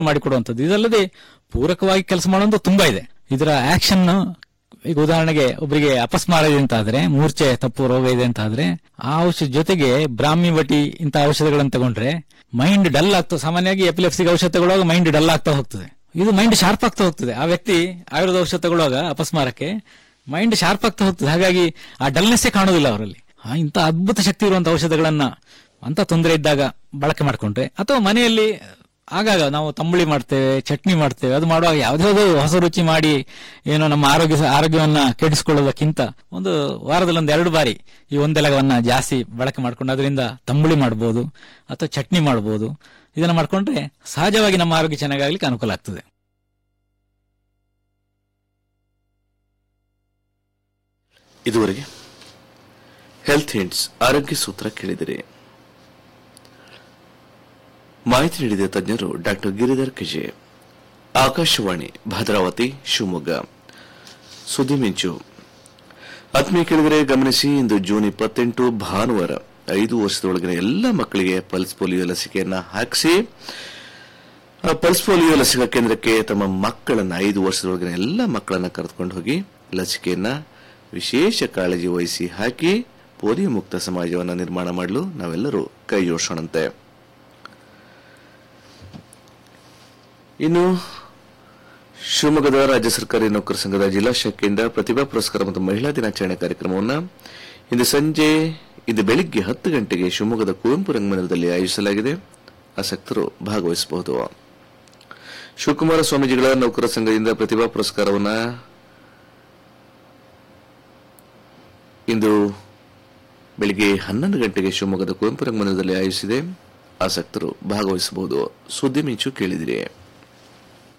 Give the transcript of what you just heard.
ಮಾಡಿಕೊಡುವಂಥದ್ದು ಇದಲ್ಲದೆ ಪೂರಕವಾಗಿ ಕೆಲಸ ಮಾಡುವಂತ ತುಂಬಾ ಇದೆ ಇದರ ಆಕ್ಷನ್ ಈಗ ಉದಾಹರಣೆಗೆ ಒಬ್ಬರಿಗೆ ಅಪಸ್ಮಾರ ಇದೆ ಅಂತ ಆದ್ರೆ ಮೂರ್ಛೆ ತಪ್ಪು ರೋಗ ಇದೆ ಅಂತ ಆದ್ರೆ ಆ ಔಷಧ ಜೊತೆಗೆ ಬ್ರಾಹ್ಮಿ ಬಟಿ ಇಂಥ ಔಷಧಗಳನ್ನು ತಗೊಂಡ್ರೆ ಮೈಂಡ್ ಡಲ್ ಆಗ್ತಾ ಸಾಮಾನ್ಯವಾಗಿ ಎಪಿಲೆಪ್ಸಿಗೆ ಔಷಧ ತಗೊಳ್ಳುವಾಗ ಮೈಂಡ್ ಡಲ್ ಆಗ್ತಾ ಹೋಗ್ತದೆ ಇದು ಮೈಂಡ್ ಶಾರ್ಪ್ ಆಗ್ತಾ ಹೋಗ್ತದೆ ಆ ವ್ಯಕ್ತಿ ಆಯುರ್ವೇದ ಔಷಧ ತಗೊಳ್ಳುವಾಗ ಅಪಸ್ಮಾರಕ್ಕೆ ಮೈಂಡ್ ಶಾರ್ಪ್ ಆಗ್ತಾ ಹೋಗ್ತದೆ ಹಾಗಾಗಿ ಆ ಡಲ್ನೆಸ್ಸೇ ಕಾಣೋದಿಲ್ಲ ಅವರಲ್ಲಿ ಆ, ಇಂಥ ಅದ್ಭುತ ಶಕ್ತಿ ಇರುವಂತ ಔಷಧಗಳನ್ನ ಅಂತ ತೊಂದರೆ ಇದ್ದಾಗ ಬಳಕೆ ಮಾಡ್ಕೊಂಡ್ರೆ ಅಥವಾ ಮನೆಯಲ್ಲಿ ಆಗಾಗ ನಾವು ತಂಬುಳಿ ಮಾಡ್ತೇವೆ ಚಟ್ನಿ ಮಾಡ್ತೇವೆ ಅದು ಮಾಡುವಾಗ ಯಾವ್ದಾದ್ರು ಹೊಸ ರುಚಿ ಮಾಡಿ ಏನೋ ನಮ್ಮ ಆರೋಗ್ಯ ಆರೋಗ್ಯವನ್ನ ಕೆಡಿಸಿಕೊಳ್ಳೋದಕ್ಕಿಂತ ಒಂದು ವಾರದಲ್ಲಿ ಒಂದು ಎರಡು ಬಾರಿ ಈ ಒಂದೆಲಗವನ್ನ ಜಾಸ್ತಿ ಬಳಕೆ ಮಾಡ್ಕೊಂಡು ಅದರಿಂದ ತಂಬುಳಿ ಮಾಡ್ಬೋದು ಅಥವಾ ಚಟ್ನಿ ಮಾಡ್ಬೋದು ಇದನ್ನ ಮಾಡ್ಕೊಂಡ್ರೆ ಸಹಜವಾಗಿ ನಮ್ಮ ಆರೋಗ್ಯ ಚೆನ್ನಾಗಾಗ್ಲಿಕ್ಕೆ ಅನುಕೂಲ ಆಗ್ತದೆ ಇದುವರೆಗೆ ಹೆಲ್ತ್ ಹಿಂಟ್ಸ್ ಆರೋಗ್ಯ ಸೂತ್ರ ಕೇಳಿದಿರಿ ಮಾಹಿತಿ ನೀಡಿದ ತಜ್ಞರು ಡಾಕ್ಟರ್ ಗಿರಿಧರ್ ಕೆಜೆ ಆಕಾಶವಾಣಿ ಭದ್ರಾವತಿ ಶಿವಮೊಗ್ಗ ಸುದ್ದಿ ಮಿಂಚು ಆತ್ಮೀಯ ಕೇಳಿದರೆ ಗಮನಿಸಿ ಇಂದು ಜೂನ್ ಇಪ್ಪತ್ತೆಂಟು ಭಾನುವಾರ ಐದು ವರ್ಷದೊಳಗಿನ ಎಲ್ಲ ಮಕ್ಕಳಿಗೆ ಪಲ್ಸ್ ಪೋಲಿಯೋ ಲಸಿಕೆಯನ್ನ ಹಾಕಿಸಿ ಆ ಪಲ್ಸ್ ಪೋಲಿಯೋ ಲಸಿಕಾ ಕೇಂದ್ರಕ್ಕೆ ತಮ್ಮ ಮಕ್ಕಳನ್ನ ಐದು ವರ್ಷದೊಳಗಿನ ಎಲ್ಲ ಮಕ್ಕಳನ್ನ ಕರೆದುಕೊಂಡು ಹೋಗಿ ಲಸಿಕೆಯನ್ನ ವಿಶೇಷ ಕಾಳಜಿ ವಹಿಸಿ ಹಾಕಿ ಪೋಲಿಯೋ ಮುಕ್ತ ಸಮಾಜವನ್ನು ನಿರ್ಮಾಣ ಮಾಡಲು ನಾವೆಲ್ಲರೂ ಕೈ ಜೋಡಿಸೋಣಂತೆ ಇನ್ನು ಶಿವಮೊಗ್ಗದ ರಾಜ್ಯ ಸರ್ಕಾರಿ ನೌಕರ ಸಂಘದ ಜಿಲ್ಲಾ ಶಾಖೆಯಿಂದ ಪ್ರತಿಭಾ ಪುರಸ್ಕಾರ ಮತ್ತು ಮಹಿಳಾ ದಿನಾಚರಣೆ ಕಾರ್ಯಕ್ರಮವನ್ನು ಇಂದು ಸಂಜೆ ಇಂದು ಬೆಳಿಗ್ಗೆ ಹತ್ತು ಗಂಟೆಗೆ ಶಿವಮೊಗ್ಗದ ಕುವೆಂಪು ರಂಗಮಂದಿರದಲ್ಲಿ ಆಯೋಜಿಸಲಾಗಿದೆ ಆಸಕ್ತರು ಭಾಗವಹಿಸಬಹುದು ಶಿವಕುಮಾರ ಸ್ವಾಮೀಜಿಗಳ ನೌಕರ ಸಂಘದಿಂದ ಪ್ರತಿಭಾ ಪುರಸ್ಕಾರವನ್ನು ಇಂದು ಬೆಳಿಗ್ಗೆ ಹನ್ನೊಂದು ಗಂಟೆಗೆ ಶಿವಮೊಗ್ಗದ ಕುವೆಂಪು ರಂಗಮಂದಿರದಲ್ಲಿ ಆಯೋಜಿಸಿದೆ ಆಸಕ್ತರು ಭಾಗವಹಿಸಬಹುದು ಸುದ್ದಿ ಮಿಂಚು ಕೇಳಿದಿರಿ